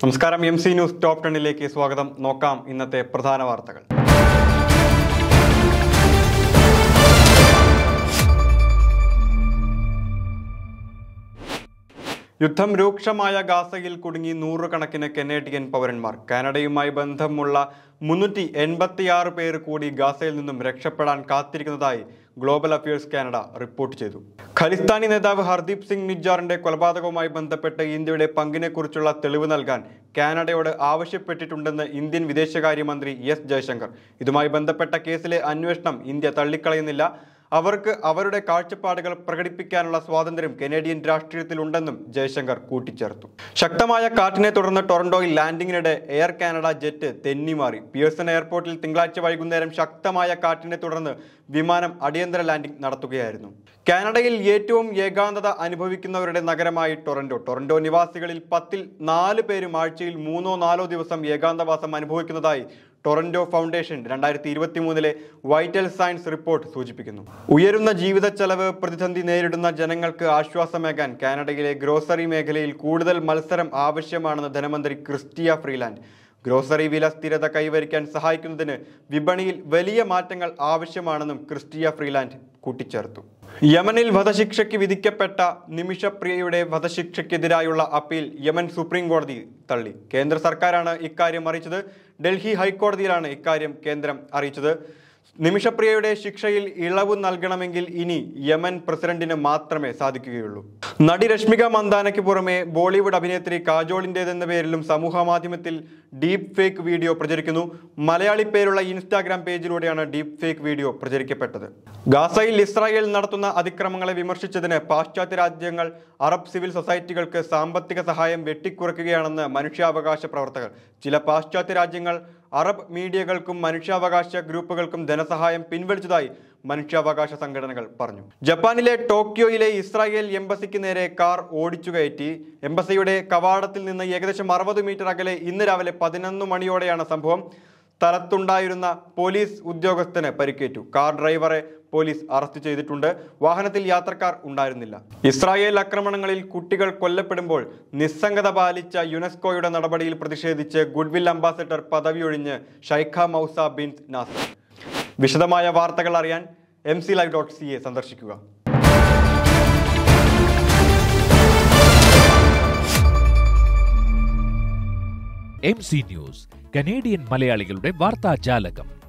നമസ്കാരം M C news top ടെന്നിലേക്ക് സ്വാഗതം നോക്കാം ഇന്നത്തെ പ്രധാന വാർത്തകൾ യുദ്ധം രൂക്ഷമായ ഗാസയിൽ കുടുങ്ങി നൂറുകണക്കിന് കനേഡിയൻ പൗരന്മാർ കാനഡയുമായി ബന്ധമുള്ള മുന്നൂറ്റി എൺപത്തിയാറ് പേർ കൂടി ഗാസയിൽ നിന്നും രക്ഷപ്പെടാൻ കാത്തിരിക്കുന്നതായി ഗ്ലോബൽ അഫയേഴ്സ് കാനഡ റിപ്പോർട്ട് ചെയ്തു ഖലിസ്ഥാനി നേതാവ് ഹർദീപ് സിംഗ് നിജാറിന്റെ കൊലപാതകവുമായി ബന്ധപ്പെട്ട് ഇന്ത്യയുടെ പങ്കിനെക്കുറിച്ചുള്ള തെളിവ് നൽകാൻ കാനഡയോട് ആവശ്യപ്പെട്ടിട്ടുണ്ടെന്ന് ഇന്ത്യൻ വിദേശകാര്യമന്ത്രി എസ് ജയശങ്കർ ഇതുമായി ബന്ധപ്പെട്ട കേസിലെ അന്വേഷണം ഇന്ത്യ തള്ളിക്കളയുന്നില്ല അവർക്ക് അവരുടെ കാഴ്ചപ്പാടുകൾ പ്രകടിപ്പിക്കാനുള്ള സ്വാതന്ത്ര്യം കനേഡിയൻ രാഷ്ട്രീയത്തിലുണ്ടെന്നും ജയശങ്കർ കൂട്ടിച്ചേർത്തു ശക്തമായ കാറ്റിനെ തുടർന്ന് ടൊറന്റോയിൽ ലാൻഡിങ്ങിനിടെ എയർ കാനഡ ജെറ്റ് തെന്നിമാറി പിയേഴ്സൺ എയർപോർട്ടിൽ തിങ്കളാഴ്ച വൈകുന്നേരം ശക്തമായ കാറ്റിനെ തുടർന്ന് വിമാനം അടിയന്തര ലാൻഡിംഗ് നടത്തുകയായിരുന്നു കാനഡയിൽ ഏറ്റവും ഏകാന്തത അനുഭവിക്കുന്നവരുടെ നഗരമായി ടൊറന്റോ ടൊറന്റോ നിവാസികളിൽ പത്തിൽ നാല് പേരും ആഴ്ചയിൽ മൂന്നോ നാലോ ദിവസം ഏകാന്തവാസം അനുഭവിക്കുന്നതായി ടൊറന്റോ ഫൗണ്ടേഷൻ രണ്ടായിരത്തി ഇരുപത്തി മൂന്നിലെ വൈറ്റൽ സയൻസ് റിപ്പോർട്ട് സൂചിപ്പിക്കുന്നു ഉയരുന്ന ജീവിത ചെലവ് പ്രതിസന്ധി നേരിടുന്ന ജനങ്ങൾക്ക് ആശ്വാസമേകാൻ കാനഡയിലെ ഗ്രോസറി മേഖലയിൽ കൂടുതൽ മത്സരം ആവശ്യമാണെന്ന് ധനമന്ത്രി ക്രിസ്റ്റിയ ഫ്രീലാൻഡ് ഗ്രോസറി വില സ്ഥിരത കൈവരിക്കാൻ സഹായിക്കുന്നതിന് വിപണിയിൽ വലിയ മാറ്റങ്ങൾ ആവശ്യമാണെന്നും ക്രിസ്റ്റിയ ഫ്രീലാൻഡ് കൂട്ടിച്ചേർത്തു യമനിൽ വധശിക്ഷയ്ക്ക് വിധിക്കപ്പെട്ട നിമിഷപ്രിയയുടെ വധശിക്ഷയ്ക്കെതിരായുള്ള അപ്പീൽ യമൻ സുപ്രീം കോടതി തള്ളി കേന്ദ്ര സർക്കാരാണ് ഇക്കാര്യം അറിയിച്ചത് ഡൽഹി ഹൈക്കോടതിയിലാണ് ഇക്കാര്യം കേന്ദ്രം അറിയിച്ചത് നിമിഷപ്രിയയുടെ ശിക്ഷയിൽ ഇളവ് നൽകണമെങ്കിൽ ഇനി യമൻ പ്രസിഡന്റിന് മാത്രമേ സാധിക്കുകയുള്ളൂ നടി രശ്മിക മന്ദാനയ്ക്ക് പുറമെ ബോളിവുഡ് അഭിനേത്രി കാജോളിൻ്റെതെന്ന പേരിലും സമൂഹ മാധ്യമത്തിൽ ഡീപ് ഫേക്ക് വീഡിയോ പ്രചരിക്കുന്നു മലയാളി പേരുള്ള ഇൻസ്റ്റാഗ്രാം പേജിലൂടെയാണ് ഡീപ് ഫേക്ക് വീഡിയോ പ്രചരിക്കപ്പെട്ടത് ഗാസയിൽ ഇസ്രായേൽ നടത്തുന്ന അതിക്രമങ്ങളെ വിമർശിച്ചതിന് പാശ്ചാത്യ രാജ്യങ്ങൾ അറബ് സിവിൽ സൊസൈറ്റികൾക്ക് സാമ്പത്തിക സഹായം വെട്ടിക്കുറയ്ക്കുകയാണെന്ന് മനുഷ്യാവകാശ പ്രവർത്തകർ ചില പാശ്ചാത്യ രാജ്യങ്ങൾ അറബ് മീഡിയകൾക്കും മനുഷ്യാവകാശ ഗ്രൂപ്പുകൾക്കും ധനസഹായം പിൻവലിച്ചതായി മനുഷ്യാവകാശ സംഘടനകൾ പറഞ്ഞു ജപ്പാനിലെ ടോക്കിയോയിലെ ഇസ്രായേൽ എംബസിക്ക് നേരെ കാർ ഓടിച്ചു കയറ്റി എംബസിയുടെ കവാടത്തിൽ നിന്ന് ഏകദേശം അറുപത് മീറ്റർ അകലെ ഇന്ന് രാവിലെ പതിനൊന്ന് മണിയോടെയാണ് സംഭവം സ്ഥലത്തുണ്ടായിരുന്ന പോലീസ് ഉദ്യോഗസ്ഥന് പരിക്കേറ്റു കാർ ഡ്രൈവറെ പോലീസ് അറസ്റ്റ് ചെയ്തിട്ടുണ്ട് വാഹനത്തിൽ യാത്രക്കാർ ഉണ്ടായിരുന്നില്ല ഇസ്രായേൽ ആക്രമണങ്ങളിൽ കുട്ടികൾ കൊല്ലപ്പെടുമ്പോൾ നിസ്സംഗത പാലിച്ച യുനെസ്കോയുടെ നടപടിയിൽ പ്രതിഷേധിച്ച് ഗുഡ്വിൽ അംബാസഡർ പദവിയൊഴിഞ്ഞ് ഷൈഖ മൗസ ബിൻ നാസർ വിശദമായ വാർത്തകൾ അറിയാൻ M C live dot C A സന്ദർശിക്കുക എം സി ന്യൂസ് കനേഡിയൻ മലയാളികളുടെ വാർത്താജാലകം